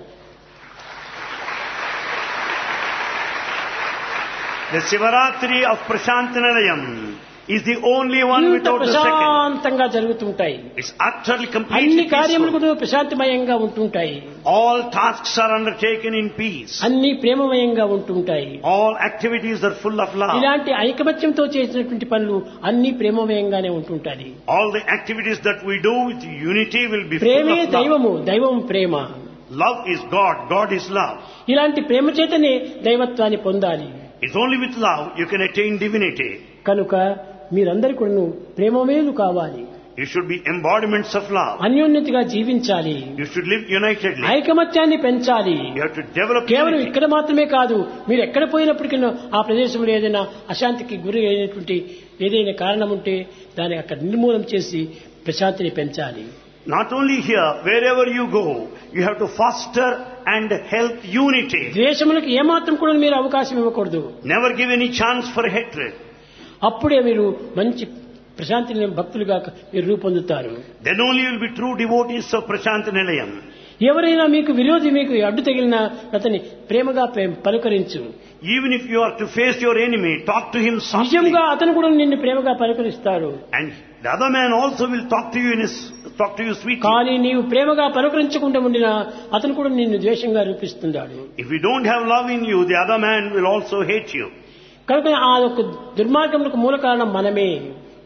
S1: The Shivaratri of Prashantanalayam is the only one
S2: ఇంత
S1: without the second.
S2: ప్రశాంతంగా జరుగుతుంటాయి
S1: It's utterly
S2: అన్ని
S1: completely
S2: కార్యములు
S1: peaceful.
S2: కూడా ప్రశాంతమయంగా ఉంటుంటాయి
S1: All tasks are undertaken in peace.
S2: అన్ని ప్రేమమయంగా ఉంటుంటాయి
S1: All activities are full of love.
S2: ఇలాంటి ఐకమత్యంతో చేసినటువంటి పనులు అన్ని ప్రేమమయంగానే ఉంటుంటాయి
S1: All the activities that we do with unity will be full
S2: ప్రేమే
S1: of love.
S2: దైవము దైవం ప్రేమ
S1: Love is God. God is love.
S2: ఇలాంటి ప్రేమ చేతనే దైవత్వాన్ని పొందాలి
S1: It's only with love you can attain divinity.
S2: కనుక మీరందరి కూడా ప్రేమమేలు కావాలి
S1: You should be embodiments of love.
S2: అన్యోన్యతగా జీవించాలి
S1: You should live unitedly.
S2: ఐకమత్యాన్ని పెంచాలి
S1: You have to develop
S2: కేవలం
S1: unity.
S2: ఇక్కడ మాత్రమే కాదు మీరు ఎక్కడ పోయినప్పటికీ ఆ ప్రదేశంలో ఏదైనా అశాంతికి గురి అయినటువంటి ఏదైనా కారణం ఉంటే దాన్ని అక్కడ నిర్మూలన చేసి ప్రశాంతిని పెంచాలి
S1: Not only here, wherever you go, you have to foster and help unity.
S2: ద్వేషములకు ఏమాత్రం కూడా మీరు అవకాశం ఇవ్వకూడదు
S1: Never give any chance for hatred.
S2: అప్పుడే మీరు మంచి ప్రశాంతి లేని భక్తులుగా మీరు రూపొందుతారు
S1: Then only you will be true devotees of Prashant Nilayam.
S2: ఎవరైనా మీకు విరోధి మీకు అడ్డు తగిలినా అతన్ని ప్రేమగా ప్రే- పలుకరించు
S1: Even if you are to face your enemy, talk to him softly.
S2: నిజంగా అతను కూడా నిన్ను ప్రేమగా పలుకరిస్తాడు
S1: And the other man also will talk to you in his, talk to you sweetly.
S2: కానీ నీవు ప్రేమగా పలుకరించకుండా ఉండినా అతను కూడా నిన్ను ద్వేషంగా రూపిస్తున్నాడు
S1: If you don't have love in you, the other man will also hate you.
S2: కనుక ఆ యొక్క దుర్మార్గములకు మూల కారణం మనమే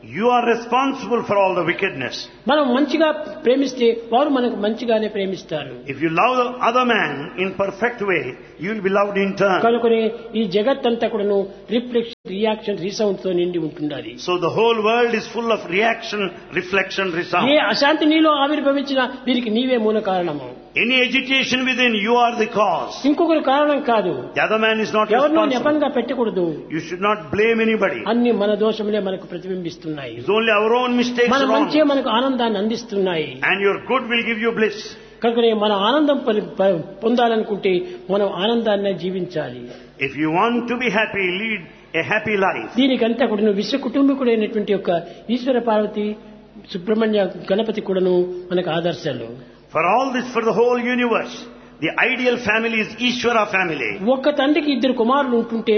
S1: You are responsible for all the wickedness.
S2: మనం మంచిగా ప్రేమిస్తే వారు మనకు మంచిగానే ప్రేమిస్తారు
S1: If you love the other man in perfect way, you will be loved in turn.
S2: కనుకనే ఈ జగత్ అంతా కూడాను రిఫ్లెక్షన్ రియాక్షన్ రీసౌండ్ తో నిండి ఉంటున్నది
S1: So the whole world is full of reaction, reflection,
S2: A
S1: resound.
S2: అశాంతి నీలో ఆవిర్భవించినా దీనికి నీవే మూల కారణము
S1: Any agitation within, you are the cause.
S2: ఇంకొకరు కారణం కాదు
S1: The other man is not
S2: ఎవరినో
S1: responsible.
S2: నెపంగా పెట్టకూడదు
S1: You should not blame anybody.
S2: అన్ని మన దోషములే మనకు ప్రతిబింబిస్తున్నాయి
S1: It's only our own mistakes
S2: మన
S1: wrong.
S2: మంచే మనకు ఆనందాన్ని అందిస్తున్నాయి
S1: And your good will give you bliss.
S2: కనుకనే మన ఆనందం పలి- ప- పొందాలనుకుంటే మనం ఆనందాన్ని జీవించాలి
S1: If you want to be happy, lead a happy life.
S2: దీనికంతా కూడా విశ్వ కుటుంబకుడైనటువంటి యొక్క ఈశ్వర పార్వతి సుబ్రహ్మణ్య గణపతి కూడాను మనకు ఆదర్శాలు
S1: For all this, for the whole universe, the ideal family is Ishvara family.
S2: ఒక్క తండ్రికి ఇద్దరు కుమారులు ఉంటుంటే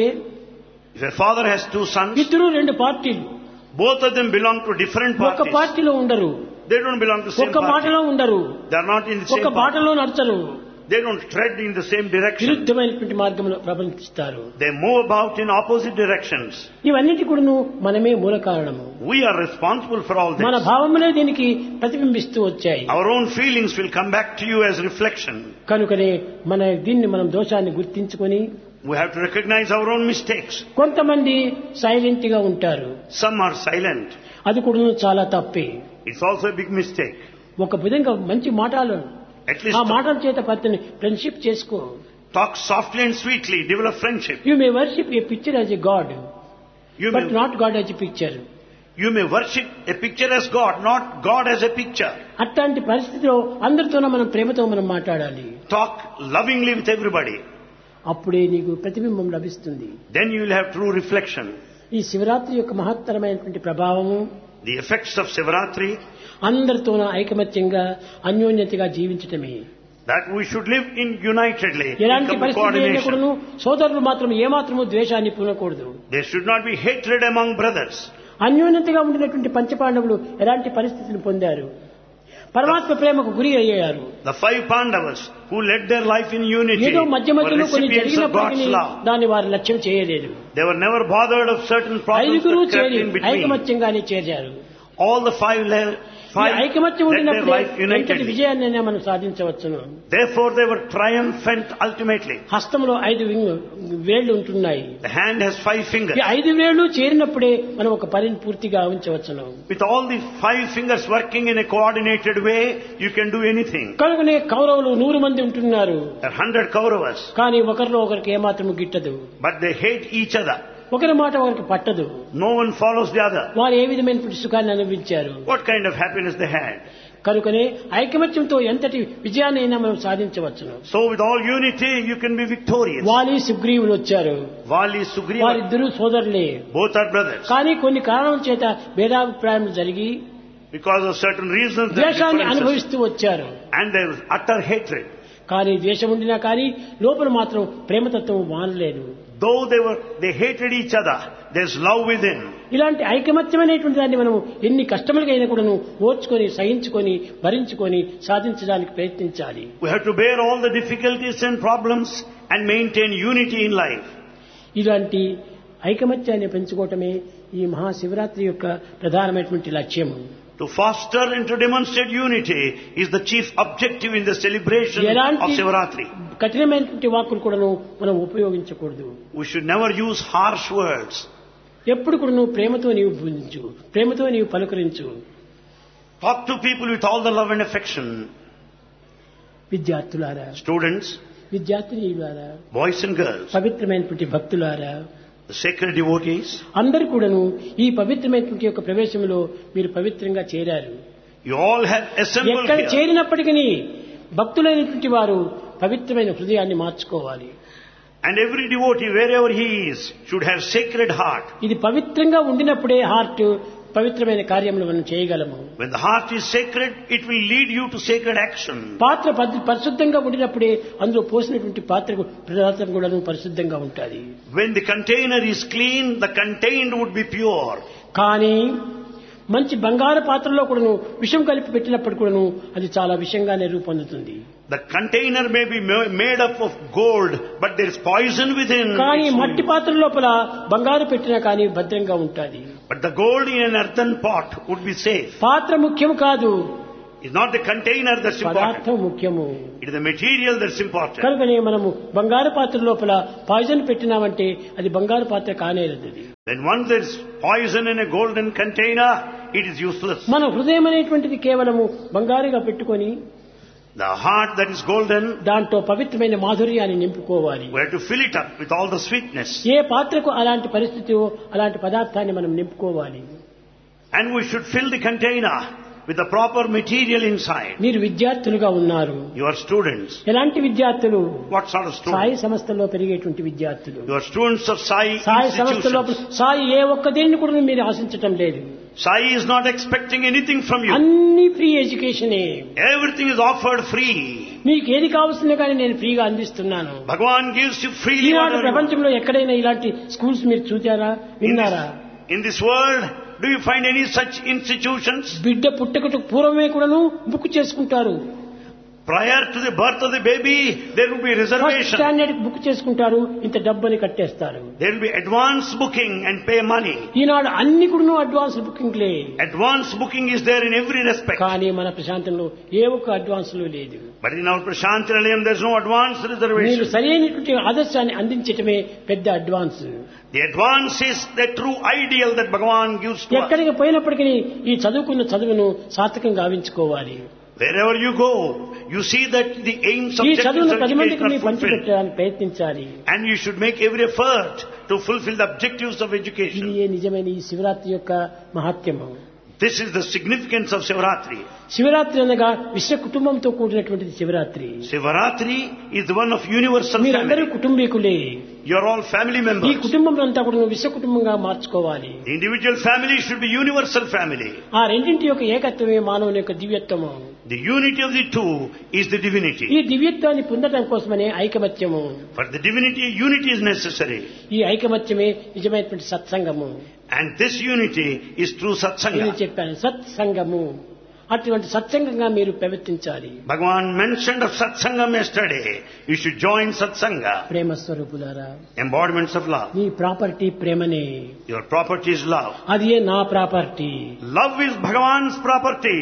S1: If a father has two sons,
S2: ఇద్దరు రెండు పార్టీలు
S1: both of them belong to different
S2: ఒక్క
S1: parties.
S2: పార్టీలో ఉండరు
S1: They don't belong to the same
S2: ఒక్క
S1: party.
S2: మాటలో ఉండరు
S1: They are not in the same
S2: ఒక్క
S1: party.
S2: బాటలో నడచరు
S1: They don't tread in the same direction.
S2: విరుద్ధమైనటువంటి మార్గంలో ప్రపంచిస్తారు
S1: They move about in opposite directions.
S2: ఇవన్నిటి కూడాను మనమే మూల కారణము
S1: We are responsible for all
S2: మన
S1: this.
S2: భావములే దీనికి ప్రతిబింబిస్తూ వచ్చాయి
S1: Our own feelings will come back to you as reflection.
S2: కనుకనే మన దీన్ని మనం దోషాన్ని గుర్తించుకొని
S1: We have to recognize our own mistakes.
S2: కొంతమంది సైలెంట్ గా ఉంటారు
S1: Some are silent.
S2: అది కూడా చాలా తప్పే
S1: It's also a big mistake.
S2: ఒక విధంగా మంచి మాటలు
S1: At least
S2: ఆ మాటల చేత పత్తిని ఫ్రెండ్షిప్ చేసుకో
S1: talk softly and sweetly, develop friendship.
S2: You may worship a picture as a god
S1: You
S2: but
S1: may,
S2: not god as a picture
S1: you may worship a picture as God, not God as a picture.
S2: అట్లాంటి పరిస్థితిలో అందరితోనూ మనం ప్రేమతో మనం మాట్లాడాలి
S1: Talk lovingly with everybody.
S2: అప్పుడే నీకు ప్రతిబింబం లభిస్తుంది
S1: Then you will have true reflection.
S2: ఈ శివరాత్రి యొక్క మహత్తరమైనటువంటి ప్రభావము
S1: The effects of Sivaratri,
S2: అందరితోనూ ఐకమత్యంగా అన్యోన్యతగా జీవించటమే
S1: that we should live in unitedly, in
S2: ఎలాంటి
S1: com-
S2: పరిస్థితి
S1: coordination.
S2: అయినప్పుడును సోదరులు మాత్రం ఏమాత్రము ద్వేషాన్ని పూనకూడదు
S1: There should not be hatred among brothers.
S2: అన్యోన్యతగా ఉండినటువంటి పంచపాండవులు ఎలాంటి పరిస్థితిని పొందారు పరమాత్మ ప్రేమకు గురి అయ్యారు
S1: The five Pandavas who led their life in unity
S2: ఏదో మధ్య
S1: were
S2: మధ్యలో కొన్ని
S1: recipients of God's
S2: జరిగినప్పటికీ
S1: love.
S2: దాన్ని వారు లక్ష్యం చేయలేదు
S1: They were never bothered of certain problems
S2: ఐదుగురు
S1: that crept
S2: చేరి
S1: in between.
S2: ఐకమత్యంగానే చేరారు
S1: All the five, le-
S2: ఈ
S1: five
S2: ఐకమత్యం
S1: led their
S2: ఉండినప్పుడు
S1: life
S2: ఎంతటి
S1: unitedly.
S2: విజయాన్ని మనం సాధించవచ్చును
S1: Therefore they were triumphant ultimately.
S2: హస్తంలో ఐదు వింగ్- వేళ్లు ఉంటున్నాయి
S1: The hand has five fingers.
S2: ఈ ఐదు వేళ్లు చేరినప్పుడే మనం ఒక పనిని పూర్తిగా ఉంచవచ్చును
S1: With all the five fingers working in a coordinated way, you can do anything.
S2: కనుకనే కౌరవులు నూరు మంది ఉంటున్నారు
S1: There are hundred Kauravas,
S2: కానీ ఒకరిలో ఒకరికి ఏమాత్రం గిట్టదు
S1: but they hate each other.
S2: ఒకరి మాట ఒకరికి పట్టదు
S1: No one follows the other.
S2: వారు ఏ విధమైనటువంటి సుఖాన్ని అనుభవించారు
S1: What kind of happiness they had.
S2: కనుకనే ఐకమత్యంతో ఎంతటి విజయాన్ని అయినా మనం సాధించవచ్చును
S1: So with all unity, you can be victorious.
S2: వాలి సుగ్రీవులు వచ్చారు
S1: Vali, Sugriva,
S2: వారిద్దరూ సోదరులే
S1: both are brothers.
S2: కానీ కొన్ని కారణాల చేత భేదాభిప్రాయం జరిగి
S1: Because of certain reasons, there are
S2: ద్వేషాన్ని
S1: differences.
S2: అనుభవిస్తూ వచ్చారు
S1: And there was utter hatred.
S2: కానీ ద్వేషం ఉండినా కానీ లోపల మాత్రం ప్రేమతత్వం మానలేదు
S1: Though they were, they hated each other, there's love within.
S2: ఇలాంటి ఐకమత్యమైనటువంటి దాన్ని మనం ఎన్ని కష్టములకైనా కూడాను ఓర్చుకొని సహించుకొని భరించుకొని సాధించడానికి ప్రయత్నించాలి
S1: We have to bear all the difficulties and problems and maintain unity in life.
S2: ఇలాంటి ఐకమత్యాన్ని పెంచుకోవటమే ఈ మహాశివరాత్రి యొక్క ప్రధానమైనటువంటి లక్ష్యము
S1: To foster and to demonstrate unity is the chief objective in the celebration of
S2: ఎలాంటి
S1: Sivaratri.
S2: కఠినమైనటువంటి వాక్కులు కూడాను మనం ఉపయోగించకూడదు
S1: We should never use harsh words.
S2: ఎప్పుడు కూడా నువ్వు ప్రేమతో నీవు బోధించు ప్రేమతో నీవు పలుకరించు
S1: Talk to people with all the love and affection.
S2: విద్యార్థులారా
S1: Students,
S2: విద్యార్థినీయులారా
S1: boys and girls,
S2: పవిత్రమైనటువంటి భక్తులారా
S1: the sacred devotees,
S2: అందరు కూడాను ఈ పవిత్రమైనటువంటి యొక్క ప్రవేశంలో మీరు పవిత్రంగా చేరారు
S1: you all have assembled
S2: ఎక్కడ
S1: here.
S2: చేరినప్పటికీ భక్తులైనటువంటి వారు పవిత్రమైన హృదయాన్ని మార్చుకోవాలి
S1: And every devotee, wherever he is, should have sacred heart.
S2: ఇది పవిత్రంగా ఉండినప్పుడే హార్ట్ పవిత్రమైన కార్యములు మనం చేయగలము
S1: When the heart is sacred, it will lead you to sacred action.
S2: పాత్ర పరి- పరిశుద్ధంగా ఉండినప్పుడే అందులో పోసినటువంటి పాత్రకు పదార్థం కూడా పరిశుద్ధంగా ఉంటుంది
S1: When the container is clean, the contained would be pure.
S2: కానీ మంచి బంగారు పాత్రలో కూడాను విషం కలిపి పెట్టినప్పుడు కూడాను అది చాలా విషంగానే రూపొందుతుంది
S1: The container may be ma- made up of gold, but there is poison within.
S2: కానీ
S1: It's
S2: మట్టి పాత్ర లోపల బంగారు పెట్టినా కానీ భద్రంగా ఉంటుంది
S1: But the gold in an earthen pot would be safe.
S2: పాత్ర ముఖ్యం కాదు
S1: It's not the container that's important.
S2: పదార్థం ముఖ్యము
S1: It is the material that's important.
S2: కనుకనే మనము బంగారు పాత్ర లోపల పాయిజన్ పెట్టినామంటే అది బంగారు పాత్ర కానేరదు అది.
S1: Then once there's poison in a golden container, it is useless.
S2: మన హృదయం అనేటువంటిది కేవలము బంగారుగా పెట్టుకొని
S1: The heart that is golden,
S2: దాంట్లో పవిత్రమైన మాధుర్యాన్ని నింపుకోవాలి
S1: we have to fill it up with all the sweetness.
S2: ఏ పాత్రకు అలాంటి పరిస్థితి అలాంటి పదార్థాన్ని మనం నింపుకోవాలి
S1: And we should fill the container with the proper material inside.
S2: మీరు విద్యార్థులుగా ఉన్నారు
S1: You are students.
S2: ఎలాంటి విద్యార్థులు
S1: What sort of
S2: Sai
S1: students?
S2: సంస్థల్లో పెరిగేటువంటి విద్యార్థులు
S1: You are students of Sai
S2: Sai సంస్థ లోపల
S1: institutions.
S2: సాయి ఏ ఒక్క దేన్ని కూడా మీరు ఆశించటం లేదు
S1: Sai is not expecting anything from you.
S2: అన్ని ఫ్రీ ఎడ్యుకేషనే
S1: Everything is offered free.
S2: మీకు ఏది కావాల్సిందో కానీ నేను ఫ్రీగా అందిస్తున్నాను
S1: Bhagavan gives you freely
S2: Eenadu
S1: whatever you want.
S2: ప్రపంచంలో ఎక్కడైనా ఇలాంటి స్కూల్స్ మీరు చూచారా
S1: In
S2: విన్నారా
S1: this, in this world, do you find any such institutions?
S2: బిడ్డ పుట్టకకు పూర్వమే కూడాను బుక్ చేసుకుంటారు
S1: Prior to the birth of the baby, there will be
S2: first
S1: reservation.
S2: Standard book చేసుకుంటారు ఇంత డబ్బుని కట్టేస్తారు
S1: There will be advance booking and pay money.
S2: ఈనాడు అన్ని కూడాను అడ్వాన్స్ బుకింగ్లే
S1: Advance booking is there in every respect.
S2: కానీ మన ప్రశాంతంలో ఏ ఒక్క అడ్వాన్స్ లేదు
S1: But in our Prashanti Nilayam, there's no advance
S2: మీరు
S1: reservation.
S2: సరైనటువంటి ఆదర్శాన్ని అందించటమే పెద్ద advance
S1: The advance is the true ideal that Bhagavan gives to us.
S2: ఎక్కడికి పోయినప్పటికీ ఈ చదువుకున్న చదువును సార్థకంగా గావించుకోవాలి
S1: Wherever you go, you see that the aims,
S2: ఈ
S1: objectives
S2: చదువును
S1: of
S2: పది మందికి
S1: education
S2: మీరు
S1: are fulfilled.
S2: పంచిపెట్టడానికి ప్రయత్నించాలి
S1: And you should make every effort to fulfill the objectives of
S2: ఇది
S1: education.
S2: ఏ నిజమైన ఈ శివరాత్రి యొక్క మహాత్మ్యము
S1: This is the significance of Shivaratri.
S2: Shivaratri అనగా విశ్వ కుటుంబంతో కూడినటువంటిది Shivaratri
S1: Shivaratri is one of universal
S2: మీరందరూ
S1: family.
S2: కుటుంబీకులే
S1: You are all family
S2: ఈ
S1: members.
S2: కుటుంబం అంతా కూడా విశ్వ కుటుంబంగా మార్చుకోవాలి
S1: The individual family should be universal family.
S2: ఆ రెండింటి యొక్క ఏకత్వమే మానవుని యొక్క దివ్యత్వము
S1: The unity of the two is the
S2: ఈ
S1: divinity.
S2: దివ్యత్వాన్ని పొందడం కోసమనే ఐకమత్యము
S1: For the divinity, unity is necessary.
S2: ఈ ఐకమత్యమే నిజమైనటువంటి సత్సంగము
S1: And this unity is through
S2: నేను
S1: satsanga.
S2: చెప్పాను సత్సంగము అటువంటి సత్సంగంగా మీరు ప్రవర్తించాలి
S1: Bhagavan mentioned of satsangam yesterday. You should join satsanga.
S2: ప్రేమ స్వరూపులారా
S1: Embodiments of love.
S2: నీ ప్రాపర్టీ ప్రేమనే
S1: Your property is love.
S2: అది ఏ నా property
S1: Love is Bhagavan's property.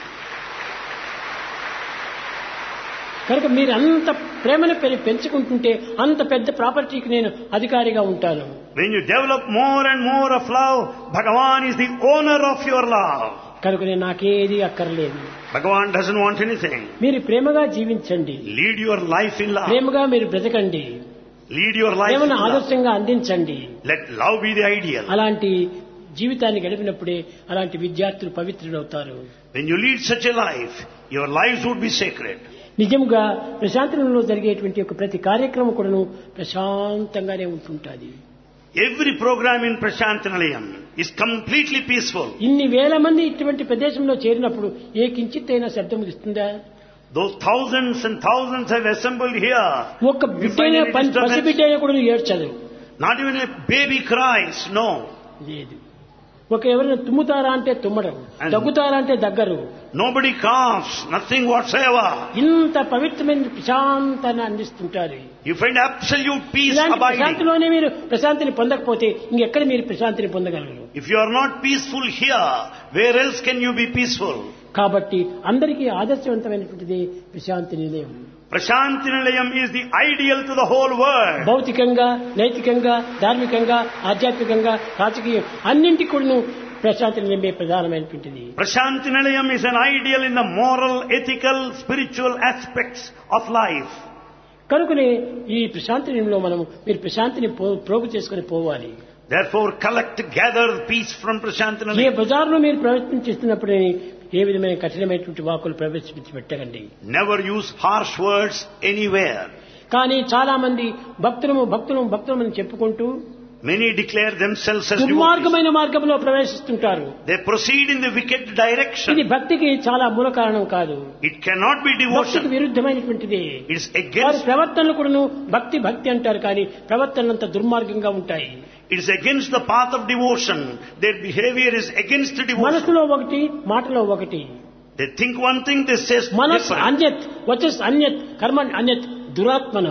S2: కనుక మీరు అంత ప్రేమను పెరి- పెంచుకుంటుంటే అంత పెద్ద ప్రాపర్టీకి నేను అధికారిగా ఉంటాను
S1: When you develop more and more of love, Bhagavan is the owner of your love.
S2: కనుక నేను నాకేది అక్కర్లేదు
S1: Bhagavan doesn't want anything.
S2: మీరు ప్రేమగా జీవించండి
S1: Lead your life in love.
S2: ప్రేమగా మీరు బ్రతకండి
S1: Lead your life in
S2: ప్రేమను
S1: love.
S2: ఆదర్శంగా అందించండి
S1: Let love be the ideal.
S2: అలాంటి జీవితాన్ని గడిపినప్పుడే అలాంటి విద్యార్థులు పవిత్రులవుతారు
S1: When you lead such a life, your lives would be sacred.
S2: నిజంగా ప్రశాంతంలో జరిగేటువంటి ఒక ప్రతి కార్యక్రమం కూడాను ప్రశాంతంగానే ఉంటుంటుంది
S1: Every program in Prashantanalayam is completely peaceful.
S2: ఇన్ని వేల మంది ఇటువంటి ప్రదేశంలో చేరినప్పుడు ఏ కించిత్ అయినా శబ్దం ఇస్తుందా
S1: Those thousands and thousands have assembled here.
S2: ఒక్క
S1: You find
S2: బిడ్డైనా
S1: any
S2: పసి
S1: disturbance?
S2: బిడ్డైనా కూడా ఏడ్చదు
S1: Not even a baby cries, no.
S2: లేదు ఒక ఎవరైనా తుమ్ముతారా అంటే తుమ్మడం
S1: And-
S2: దగ్గుతారా అంటే దగ్గరు
S1: Nobody coughs, nothing whatsoever.
S2: ఇంత పవిత్రమైన ప్రశాంతాన్ని అందిస్తుంటారు
S1: You find absolute peace
S2: ఇలాంటి
S1: abiding.
S2: ప్రశాంతిలోనే మీరు ప్రశాంతిని పొందకపోతే ఇంకెక్కడ మీరు ప్రశాంతిని పొందగలరు
S1: If you are not peaceful here, where else can you be peaceful?
S2: కాబట్టి అందరికీ ఆదర్శవంతమైనటువంటిది ప్రశాంతి నిలయం
S1: Prashantinalayam is the ideal to the whole world.
S2: భౌతికంగా నైతికంగా ధార్మికంగా ఆధ్యాత్మికంగా రాజకీయం అన్నింటి కూడాను ప్రశాంతి నిలయమే ప్రధానమైనటువంటిది
S1: Prashantinalayam is an ideal in the moral, ethical, spiritual aspects of life.
S2: కనుకనే ఈ ప్రశాంతి నిలయంలో మనం మీరు ప్రశాంతిని పో- ప్రోగు చేసుకుని పోవాలి
S1: Therefore, collect, gather peace from
S2: A
S1: Prashantinalayam.
S2: బజార్లో మీరు ప్రవర్తించేస్తున్నప్పుడు ఏ విధమైన కఠినమైనటువంటి వాకులు ప్రవేశించి పెట్టకండి
S1: Never use harsh words anywhere.
S2: కానీ చాలా మంది భక్తులము భక్తులము భక్తులము అని చెప్పుకుంటూ
S1: Many declare themselves as devotees.
S2: దుర్మార్గమైన మార్గంలో ప్రవేశిస్తుంటారు
S1: They proceed in the wicked
S2: ఇది
S1: direction.
S2: భక్తికి చాలా మూల కారణం కాదు
S1: It cannot be
S2: భక్తికి
S1: devotion.
S2: విరుద్ధమైనటువంటిది
S1: It is
S2: వారి
S1: against,
S2: ప్రవర్తనలు కూడాను భక్తి భక్తి అంటారు కానీ ప్రవర్తనంత దుర్మార్గంగా ఉంటాయి
S1: it is against the path of devotion. Their behavior is against devotion.
S2: మనసులో ఒకటి మాటలో ఒకటి
S1: They think one thing, they say
S2: మనస్
S1: different.
S2: అన్యత్ వచ్చస్ అన్యత్ కర్మ అన్యత్ దురాత్మనం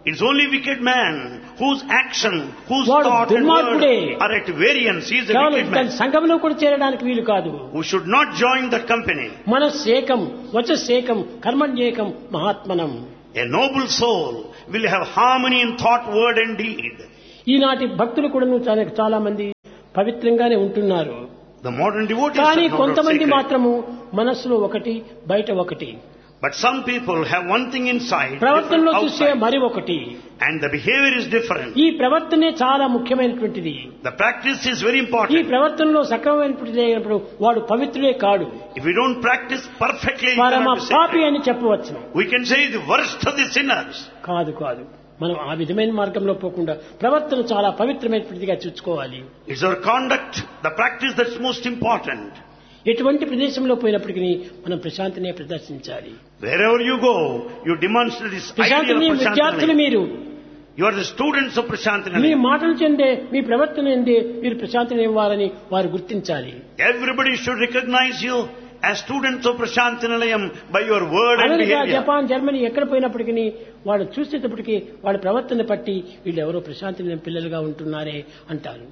S1: It's only wicked man whose action, whose
S2: వాడు
S1: thought and word
S2: దుర్మార్గుడే.
S1: are at variance. He is a
S2: కేవలం
S1: wicked
S2: దాని
S1: man
S2: సంఘంలో కూడా చేరడానికి వీలు కాదు
S1: who should not join that company.
S2: మనస్సేకం వచస్సేకం కర్మణ్యేకం మహాత్మనం
S1: A noble soul will have harmony in thought, word and deed.
S2: ఈనాటి భక్తులు కూడా చాలా చాలా మంది పవిత్రంగానే ఉంటున్నారు
S1: The modern devotees
S2: కానీ
S1: are not
S2: కొంతమంది
S1: sacred.
S2: మాత్రము మనస్సులో ఒకటి బయట ఒకటి
S1: But some people have one thing inside,
S2: ప్రవర్తనలో
S1: different
S2: చూసే
S1: outside,
S2: మరి ఒకటి
S1: and the behavior is different.
S2: ఈ ప్రవర్తనే చాలా ముఖ్యమైనటువంటిది
S1: The practice is very
S2: ఈ
S1: important.
S2: ప్రవర్తనలో సక్రమమైనటువంటిది అయినప్పుడు వాడు పవిత్రుడే కాడు
S1: If we don't practice perfectly, we
S2: పరమ
S1: cannot be
S2: పాపి
S1: sacred.
S2: అని చెప్పవచ్చు
S1: We can say the worst of the sinners.
S2: కాదు కాదు మనం ఆ విధమైన మార్గంలో పోకుండా ప్రవర్తన చాలా పవిత్రమైనటువంటిదిగా చూసుకోవాలి
S1: It's our conduct, the practice that's most important.
S2: ఎటువంటి ప్రదేశంలో పోయినప్పటికీ మనం ప్రశాంతినే ప్రదర్శించాలి
S1: Wherever you go, you demonstrate this ideal
S2: ప్రశాంతిని
S1: of
S2: విద్యార్థులు
S1: Prashantanali.
S2: మీరు
S1: You are the students of
S2: me
S1: Prashantanali.
S2: మాటలు చెందే మీ ప్రవర్తన ఎందే మీరు ప్రశాంతిని ఇవ్వాలని వారు గుర్తించాలి
S1: Everybody should recognize you as students of Prashantanalayam by your word and
S2: America
S1: behavior.
S2: Japan Germany ఎక్కడ పోయినప్పటికీ వాళ్ళు చూసేటప్పటికీ వాళ్ళ ప్రవర్తన పట్టి వీళ్ళు ఎవరో ప్రశాంతి లేని పిల్లలుగా ఉంటున్నారే అంటారు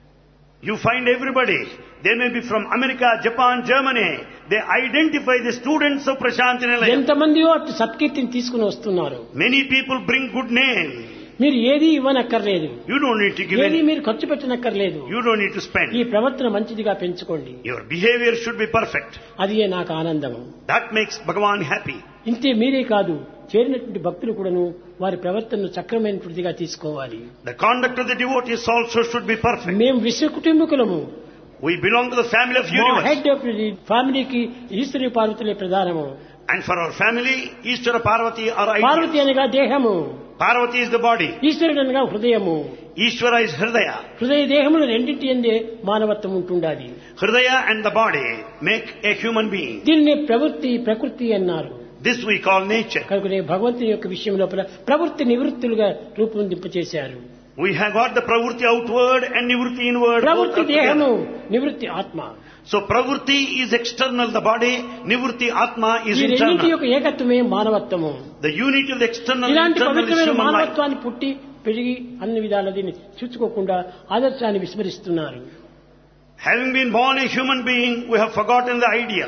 S1: You find everybody. They may be from America, Japan, Germany. They identify the students of Prashantanalayam.
S2: ఎంతమందియో అటు సత్కీర్తిని తీసుకుని వస్తున్నారు
S1: Many people bring good name.
S2: మీరు ఏది ఇవ్వనక్కర్లేదు
S1: You don't need to give
S2: ఏది
S1: any.
S2: మీరు ఖర్చు పెట్టనక్కర్లేదు
S1: You don't need to
S2: ఈ
S1: spend.
S2: ప్రవర్తన మంచిదిగా పెంచుకోండి
S1: Your behavior should be perfect.
S2: అది నాకు ఆనందం
S1: That makes Bhagavan happy.
S2: ఇంతే మీరే కాదు చేరినటువంటి భక్తులు కూడాను వారి ప్రవర్తనను సక్రమైనటువంటిదిగా తీసుకోవాలి
S1: The conduct of the devotees also should be perfect.
S2: మేము విశ్వ కుటుంబకులము
S1: We belong to the family of
S2: మా
S1: universe.
S2: హెడ్ ఆఫ్ ది ఫ్యామిలీకి ఈశ్వరి పార్వతులే ప్రధానము
S1: And for our family, Ishvara Parvati are
S2: Parvati
S1: ideal.
S2: అనగా దేహము
S1: Parvati is the body.
S2: ఈశ్వరుడు అనగా హృదయము
S1: Ishvara is Hridaya.
S2: హృదయ దేహములు రెండింటి ఎందే మానవత్వం ఉంటుండాలి
S1: Hridaya and the body make a human being.
S2: దీనిని ప్రవృత్తి ప్రకృతి అన్నారు
S1: This we call nature.
S2: కనుక భగవంతుని యొక్క విషయం లోపల ప్రవృత్తి నివృత్తులుగా రూపొందింపచేశారు
S1: We have got the pravurti outward and nivruti inward. both
S2: ప్రవృత్తి
S1: are
S2: దేహము
S1: together.
S2: నివృత్తి ఆత్మ
S1: So pravurti is external, the body. Nivruti atma is
S2: ఈ రెండింటి
S1: internal.
S2: యొక్క ఏకత్వమే మానవత్వము
S1: The unity of the external and
S2: ఇలాంటి
S1: internal is
S2: పవిత్రమైన
S1: human life.
S2: మానవత్వాన్ని పుట్టి పెరిగి అన్ని విధాల దీన్ని చూసుకోకుండా ఆదర్శాన్ని విస్మరిస్తున్నారు
S1: Having been born a human being, we have forgotten the ideal.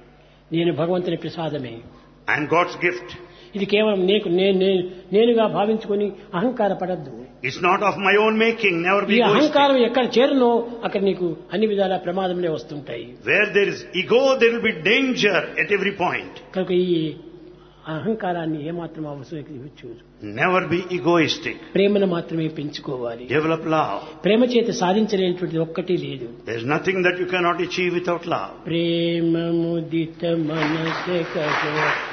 S2: నేను భగవంతుని ప్రసాదమే
S1: I am God's gift.
S2: ఇది కేవలం నీకు నేను నేను- నేనుగా భావించుకొని అహంకార పడద్దు
S1: It's not of my own making, never
S2: ఈ
S1: be egoistic.
S2: అహంకారం ఎక్కడ చేరునో అక్కడ నీకు అన్ని విధాల ప్రమాదములే వస్తుంటాయి
S1: Where there is ego, there will be danger at every point.
S2: కనుక ఈ అహంకారాన్ని ఏమాత్రం అవసరం చూడు
S1: Never be egoistic.
S2: ప్రేమను మాత్రమే పెంచుకోవాలి
S1: Develop love.
S2: ప్రేమ చేత సాధించలేనటువంటిది ఒక్కటి లేదు
S1: There's nothing that you cannot achieve without love.
S2: ప్రేమ ముదిత మనస కహో